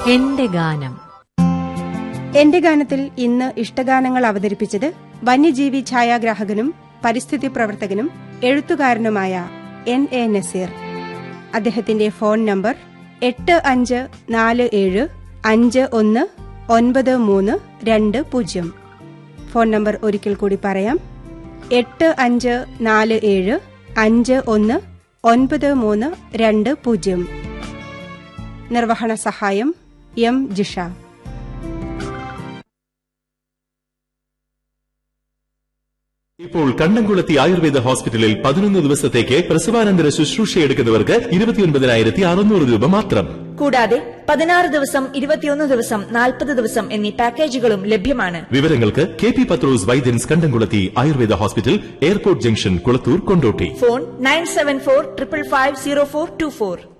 എന്റെ ഗാനം എന്റെ ഗാനത്തിൽ ഇന്ന് ഇഷ്ടഗാനങ്ങൾ അവതരിപ്പിച്ചത് വന്യജീവി ഛായാഗ്രാഹകനും പരിസ്ഥിതി പ്രവർത്തകനും എഴുത്തുകാരനുമായ എൻ എ നസീർ അദ്ദേഹത്തിന്റെ ഫോൺ നമ്പർ എട്ട് അഞ്ച് നാല് ഏഴ് അഞ്ച് ഒന്ന് ഒൻപത് മൂന്ന് രണ്ട് പൂജ്യം ഫോൺ നമ്പർ ഒരിക്കൽ കൂടി പറയാം എട്ട് അഞ്ച് നാല് ഏഴ് അഞ്ച് ഒന്ന് ഒൻപത് മൂന്ന് രണ്ട് പൂജ്യം നിർവഹണ സഹായം എം ജിഷ ഇപ്പോൾ കണ്ണംകുളത്തി ആയുർവേദ ഹോസ്പിറ്റലിൽ പതിനൊന്ന് ദിവസത്തേക്ക് പ്രസവാനന്തര ശുശ്രൂഷ എടുക്കുന്നവർക്ക് ഇരുപത്തിയൊൻപതിനായിരത്തി അറുന്നൂറ് രൂപ മാത്രം കൂടാതെ പതിനാറ് ദിവസം ഇരുപത്തിയൊന്ന് ദിവസം നാൽപ്പത് ദിവസം എന്നീ പാക്കേജുകളും ലഭ്യമാണ് വിവരങ്ങൾക്ക് കെ പി പത്രോസ് വൈദ്യൻസ് കണ്ടംകുളത്തി Ayurveda hospital airport junction Kulathur Kondotty phone nine seven four triple five zero four two four